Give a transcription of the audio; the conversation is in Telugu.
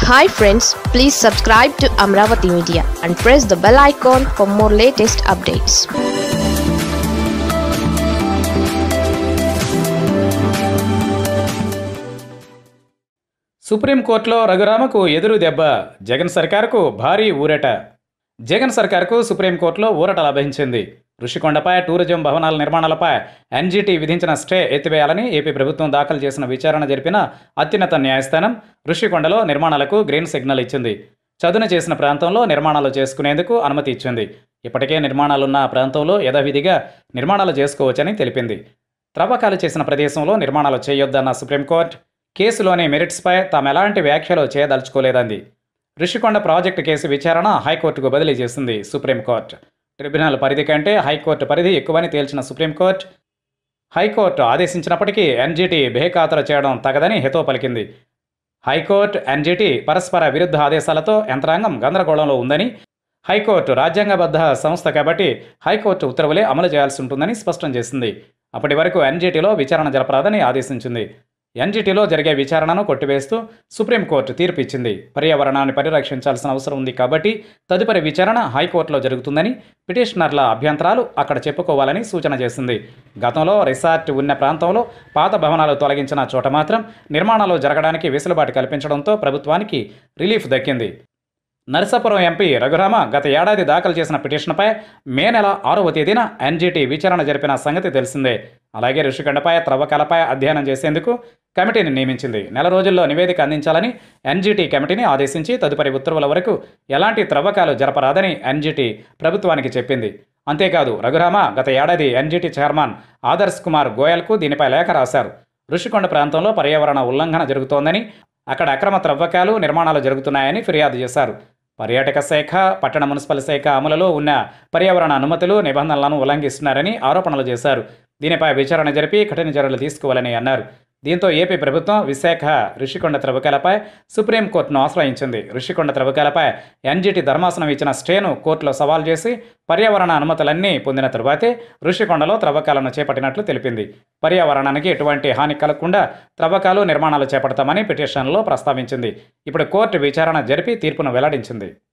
hi friends please subscribe to Amaravati media and press the bell icon for more latest updates సుప్రీంకోర్టులో రఘురామకు ఎదురు దెబ్బ జగన్ సర్కారుకు భారీ ఊరట జగన్ సర్కారుకు సుప్రీంకోర్టులో ఊరట లభించింది ఋషికొండపై టూరిజం భవనాల నిర్మాణాలపై ఎన్జీటీ విధించిన స్టే ఎత్తివేయాలని ఏపీ ప్రభుత్వం దాఖలు చేసిన విచారణ జరిపిన అత్యున్నత న్యాయస్థానం ఋషికొండలో నిర్మాణాలకు గ్రీన్ సిగ్నల్ ఇచ్చింది చదును చేసిన ప్రాంతంలో నిర్మాణాలు చేసుకునేందుకు అనుమతి ఇచ్చింది ఇప్పటికే నిర్మాణాలున్న ప్రాంతంలో యథావిధిగా నిర్మాణాలు చేసుకోవచ్చని తెలిపింది త్రవ్వకాలు చేసిన ప్రదేశంలో నిర్మాణాలు చేయొద్దన్న సుప్రీంకోర్టు కేసులోని మెరిట్స్పై తాము ఎలాంటి వ్యాఖ్యలు చేయదలుచుకోలేదంది ఋషికొండ ప్రాజెక్టు కేసు విచారణ హైకోర్టుకు బదిలీ చేసింది సుప్రీంకోర్టు ట్రిబ్యునల్ పరిధి కంటే హైకోర్టు పరిధి ఎక్కువని తేల్చిన సుప్రీంకోర్టు హైకోర్టు ఆదేశించినప్పటికీ ఎన్జీటీ బేఖాతరు చేయడం తగదని హితో పలికింది హైకోర్టు ఎన్జీటీ పరస్పర విరుద్ధ ఆదేశాలతో యంత్రాంగం గందరగోళంలో ఉందని హైకోర్టు రాజ్యాంగబద్ధ సంస్థ కాబట్టి హైకోర్టు ఉత్తర్వులే అమలు చేయాల్సి ఉంటుందని స్పష్టం చేసింది అప్పటి వరకు ఎన్జీటీలో విచారణ జరపరాదని ఆదేశించింది ఎన్జీటీలో జరిగే విచారణను కొట్టివేస్తూ సుప్రీంకోర్టు తీర్పు ఇచ్చింది పర్యావరణాన్ని పరిరక్షించాల్సిన అవసరం ఉంది కాబట్టి తదుపరి విచారణ హైకోర్టులో జరుగుతుందని పిటిషనర్ల అభ్యంతరాలు అక్కడ చెప్పుకోవాలని సూచన చేసింది గతంలో రిసార్ట్ ఉన్న ప్రాంతంలో పాత భవనాలు తొలగించిన చోట మాత్రం నిర్మాణాలు జరగడానికి వెసులుబాటు కల్పించడంతో ప్రభుత్వానికి రిలీఫ్ దక్కింది నరసాపురం ఎంపీ రఘురామ గత ఏడాది దాఖలు చేసిన పిటిషన్పై మే నెల ఆరవ తేదీన ఎన్జీటీ విచారణ జరిపిన సంగతి తెలిసిందే అలాగే ఋషికొండపై త్రవ్వకాలపై అధ్యయనం చేసేందుకు కమిటీని నియమించింది నెల రోజుల్లో నివేదిక అందించాలని ఎన్జీటీ కమిటీని ఆదేశించి తదుపరి ఉత్తర్వుల వరకు ఎలాంటి త్రవ్వకాలు జరపరాదని ఎన్జీటీ ప్రభుత్వానికి చెప్పింది అంతేకాదు రఘురామ గత ఏడాది ఎన్జీటీ చైర్మన్ ఆదర్శ్ కుమార్ గోయల్కు దీనిపై లేఖ రాశారు ఋషికొండ ప్రాంతంలో పర్యావరణ ఉల్లంఘన జరుగుతోందని అక్కడ అక్రమ త్రవ్వకాలు నిర్మాణాలు జరుగుతున్నాయని ఫిర్యాదు చేశారు పర్యాటక శాఖ పట్టణ మున్సిపల్ శాఖ అమలులో ఉన్న పర్యావరణ అనుమతులు నిబంధనలను ఉల్లంఘిస్తున్నారని ఆరోపణలు చేశారు దీనిపై విచారణ జరిపి కఠిన చర్యలు తీసుకోవాలని అన్నారు దీంతో ఏపీ ప్రభుత్వం విశాఖ ఋషికొండ త్రవ్వకాలపై సుప్రీంకోర్టును ఆశ్రయించింది ఋషికొండ త్రవ్వకాలపై ఎన్జీటీ ధర్మాసనం ఇచ్చిన స్టేను కోర్టులో సవాల్ చేసి పర్యావరణ అనుమతులన్నీ పొందిన తరువాతే ఋషికొండలో త్రవ్వకాలను చేపట్టినట్లు తెలిపింది పర్యావరణానికి ఎటువంటి హాని కలగకుండా త్రవ్వకాలు నిర్మాణాలు చేపడతామని పిటిషన్లో ప్రస్తావించింది ఇప్పుడు కోర్టు విచారణ జరిపి తీర్పును వెల్లడించింది